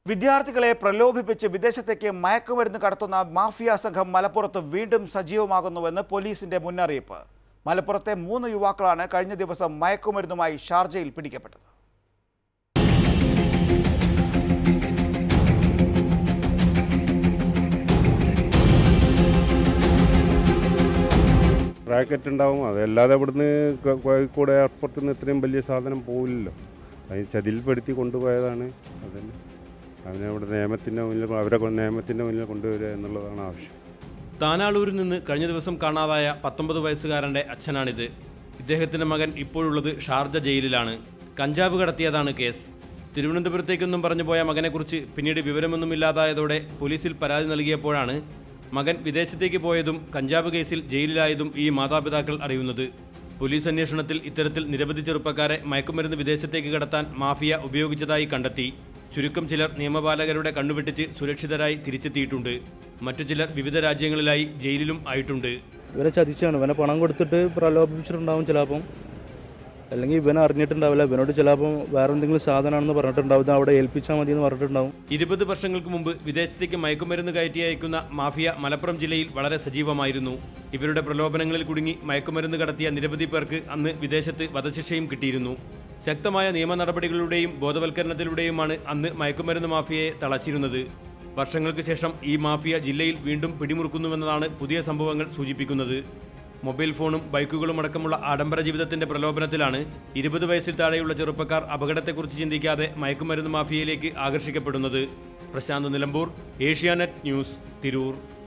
വിദ്യാർത്ഥികളെ പ്രലോഭിപ്പിച്ച് വിദേശത്തേക്ക് മയക്കുമരുന്ന് കടത്തുന്ന മാഫിയ സംഘം മലപ്പുറത്ത് വീണ്ടും സജീവമാകുന്നുവെന്ന് പോലീസിന്റെ മുന്നറിയിപ്പ് മലപ്പുറത്തെ മൂന്ന് യുവാക്കളാണ് കഴിഞ്ഞ ദിവസം മയക്കുമരുന്നുമായി ഷാർജയിൽ പിടിക്കപ്പെട്ടത് റാക്കറ്റ് ഉണ്ടാവും അതല്ലാതെ ഇവിടുന്ന് ക- കോഴിക്കോട് എയർപോർട്ടിൽ നിന്ന് ഇത്രയും വലിയ സാധനം പോവില്ലല്ലോ അതിന് ചതിൽപ്പെടുത്തി കൊണ്ടുപോയതാണ് അതന്നെ അവനെ ഇവിടെ നിയമത്തിൻ്റെ മുന്നിൽ അവരെ കൊണ്ട് നിയമത്തിൻ്റെ മുന്നിൽ കൊണ്ടുവരിക എന്നുള്ളതാണ് ആവശ്യം താനാളൂരിൽ നിന്ന് കഴിഞ്ഞ ദിവസം കാണാതായ പത്തൊമ്പത് വയസ്സുകാരന്റെ അച്ഛനാണിത് ഇദ്ദേഹത്തിന്റെ മകൻ ഇപ്പോഴുള്ളത് ഷാർജ ജയിലിലാണ് കഞ്ചാവ് കടത്തിയതാണ് കേസ് തിരുവനന്തപുരത്തേക്കൊന്നും പറഞ്ഞു പോയ മകനെക്കുറിച്ച് പിന്നീട് വിവരമൊന്നുമില്ലാതായതോടെ പോലീസിൽ പരാതി നൽകിയപ്പോഴാണ് മകൻ വിദേശത്തേക്ക് പോയതും കഞ്ചാവ് കേസിൽ ജയിലിലായതും ഈ മാതാപിതാക്കൾ അറിയുന്നത് പോലീസ് അന്വേഷണത്തിൽ ഇത്തരത്തിൽ നിരവധി ചെറുപ്പക്കാരെ മയക്കുമരുന്ന് വിദേശത്തേക്ക് കടത്താൻ മാഫിയ ഉപയോഗിച്ചതായി കണ്ടെത്തി ചുരുക്കം ചിലർ നിയമപാലകരുടെ കണ്ണുവെട്ടിച്ച് സുരക്ഷിതരായി തിരിച്ചെത്തിയിട്ടുണ്ട് മറ്റു ചിലർ വിവിധ രാജ്യങ്ങളിലായി ജയിലിലും ആയിട്ടുണ്ട് ഇവരെ ചതിച്ചാണ് ഇവനെ പണം കൊടുത്തിട്ട് പ്രലോഭിപ്പിച്ചിട്ടുണ്ടാവും ചിലപ്പം അല്ലെങ്കിൽ ഇവനെ അറിഞ്ഞിട്ടുണ്ടാവില്ല ഇവനോട് ചിലപ്പം വേറെ എന്തെങ്കിലും സാധനമാണെന്ന് പറഞ്ഞിട്ടുണ്ടാവും ഇത് അവിടെ ഏൽപ്പിച്ചാൽ മതി എന്ന് പറഞ്ഞിട്ടുണ്ടാവും ഇരുപത് വർഷങ്ങൾക്ക് മുമ്പ് വിദേശത്തേക്ക് മയക്കുമരുന്ന് കയറ്റി അയക്കുന്ന മാഫിയ മലപ്പുറം ജില്ലയിൽ വളരെ സജീവമായിരുന്നു ഇവരുടെ പ്രലോഭനങ്ങളിൽ കുടുങ്ങി മയക്കുമരുന്ന് കടത്തിയ നിരവധി പേർക്ക് അന്ന് വിദേശത്ത് വധശിക്ഷയും കിട്ടിയിരുന്നു ശക്തമായ നിയമ നടപടികളുടെയും ബോധവൽക്കരണത്തിലൂടെയുമാണ് അന്ന് മയക്കുമരുന്ന് മാഫിയയെ തളച്ചിരുന്നത് വർഷങ്ങൾക്ക് ശേഷം ഈ മാഫിയ ജില്ലയിൽ വീണ്ടും പിടിമുറുക്കുന്നുവെന്നതാണ് പുതിയ സംഭവങ്ങൾ സൂചിപ്പിക്കുന്നത് മൊബൈൽ ഫോണും ബൈക്കുകളും അടക്കമുള്ള ആഡംബര ജീവിതത്തിന്റെ പ്രലോഭനത്തിലാണ് ഇരുപത് വയസ്സിൽ താഴെയുള്ള ചെറുപ്പക്കാർ അപകടത്തെക്കുറിച്ച് ചിന്തിക്കാതെ മയക്കുമരുന്ന് മാഫിയയിലേക്ക് ആകർഷിക്കപ്പെടുന്നത് പ്രശാന്ത് നിലമ്പൂർ ഏഷ്യാനെറ്റ് ന്യൂസ് തിരൂർ